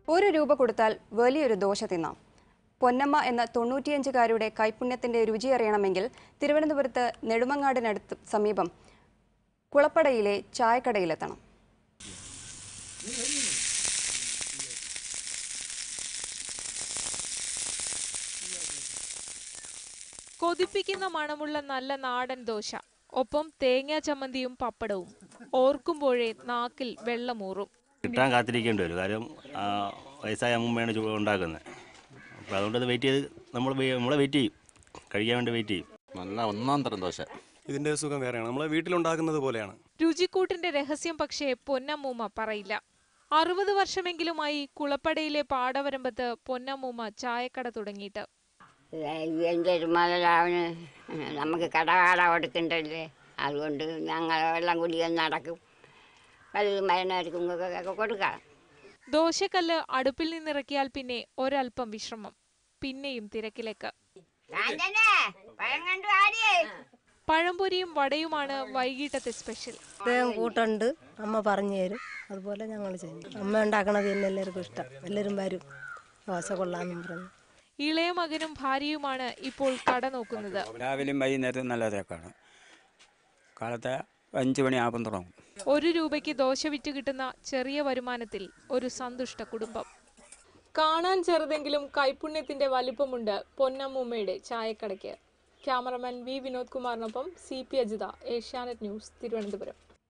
ഒരു രൂപ കൊടുത്താൽ വലിയൊരു ദോശ തിന്നാം പൊന്നമ്മ എന്ന തൊണ്ണൂറ്റിയഞ്ചുകാരുടെ കൈപുണ്യത്തിന്റെ രുചി അറിയണമെങ്കിൽ തിരുവനന്തപുരത്ത് നെടുമങ്ങാടിനടുത്ത് സമീപം കുളപ്പടയിലെ ചായക്കടയിലെത്തണം കൊതിപ്പിക്കുന്ന മണമുള്ള നല്ല നാടൻ ദോശ ഒപ്പം തേങ്ങാ ചമ്മന്തിയും പപ്പടവും ഓർക്കുമ്പോഴേ നാക്കിൽ വെള്ളമൂറും കിട്ടാൻ കാത്തിരിക്കേണ്ടി വരും കാര്യം ആ, വയസ്സായ അമ്മൂമ്മയാണ് ചു- ഉണ്ടാക്കുന്നത് അപ്പോൾ അതുകൊണ്ട് അത് വെയിറ്റ് ചെയ്ത് നമ്മൾ നമ്മൾ വെയിറ്റ് ചെയ്യും കഴിക്കാൻ വേണ്ടി വെയിറ്റ് ചെയ്യും നല്ല ഒന്നാം തരം ദോശ ഇതിന്റെ സുഖം വേറെയാണ് നമ്മൾ വീട്ടിലുണ്ടാക്കുന്നത് പോലെയാണ് രുചിക്കൂട്ടിന്റെ രഹസ്യം പക്ഷേ പൊന്നമ്മൂമ്മ പറയില്ല അറുപത് വർഷമെങ്കിലുമായി കുളപ്പടയിലെ പാടവരമ്പത്ത് പൊന്നമ്മൂമ്മ ചായക്കട തുടങ്ങിയിട്ട് എൻ്റെ ഒരു മുതലാവിന് നമുക്ക് കടകാട കൊടുക്കണ്ടല്ലേ അതുകൊണ്ട് ഞങ്ങൾ വെള്ളം കുടിക്കാൻ നടക്കും വലുതും മരുന്നവർക്കും ഒക്കെ കൊടുക്കാം ദോശക്കല്ല് അടുപ്പിൽ നിന്നിറക്കിയാൽ പിന്നെ ഒരൽപ്പം വിശ്രമം പിന്നെയും തിരക്കിലേക്ക് പഴംപൊരിയും വടയുമാണ് വൈകിട്ടത്തെ സ്പെഷ്യൽ പ്രത്യേകം കൂട്ടുണ്ട് അമ്മ പറഞ്ഞു തരും അതുപോലെ ഞങ്ങൾ ചെയ്യും അമ്മ ഉണ്ടാക്കണത് തന്നെ എല്ലാവർക്കും ഇഷ്ടം എല്ലാവരും വരും ദോശ കൊള്ളാമെന്നും പറഞ്ഞു ഇളയ മകനും ഭാര്യയുമാണ് ഇപ്പോൾ കട നോക്കുന്നത് രാവിലെയും വൈകുന്നേരത്തും നല്ല തിരക്കാണ് കാലത്തെ അഞ്ച് മണിയാകുമ്പം തുടങ്ങും ഒരു രൂപയ്ക്ക് ദോശ വിറ്റ് കിട്ടുന്ന ചെറിയ വരുമാനത്തിൽ ഒരു സന്തുഷ്ട കുടുംബം കാണാൻ ചെറുതെങ്കിലും കൈപുണ്യത്തിന്റെ വലിപ്പമുണ്ട് പൊന്നമ്മൂമ്മയുടെ ചായക്കടയ്ക്ക് ക്യാമറമാൻ വി വിനോദ് കുമാറിനൊപ്പം C P Ajitha Asianet news Thiruvananthapuram